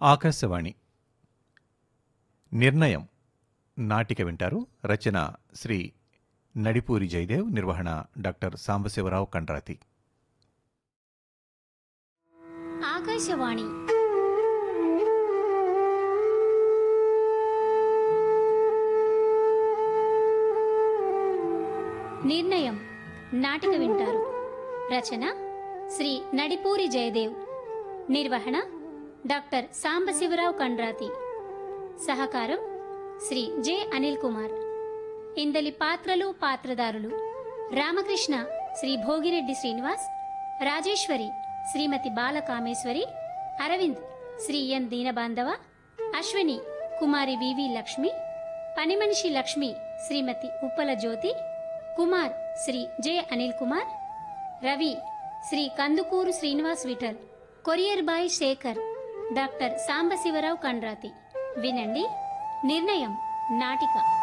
ఆకాశవాణి నిర్ణయం నాటిక వింటారు రచన శ్రీ నడిపూరి జయదేవ్ నిర్వహణ డాక్టర్ సాంబశివరావు కండ్రాతి ఆకాశవాణి నిర్ణయం నాటిక వింటారు రచన శ్రీ నడిపూరి జయదేవ్ నిర్వహణ డాక్టర్ సాంబశివరావు కండ్రాతి సహకారం శ్రీ జె అనిల్ కుమార్ ఇందలి పాత్రలు పాత్రదారులు రామకృష్ణ శ్రీ భోగిరెడ్డి శ్రీనివాస్ రాజేశ్వరి శ్రీమతి బాలకామేశ్వరి అరవింద్ శ్రీ ఎన్ దీనబాంధవ అశ్విని కుమారి వివి లక్ష్మి పనిమనిషి Lakshmi Shrimati Uppala Jyothi Kumar Shri J Anil Kumar Ravi Shri Kandukuru Srinivas Vithal courier boy Shekhar doctor Sambasivarao Kandrathi వినండి నిర్ణయం నాటిక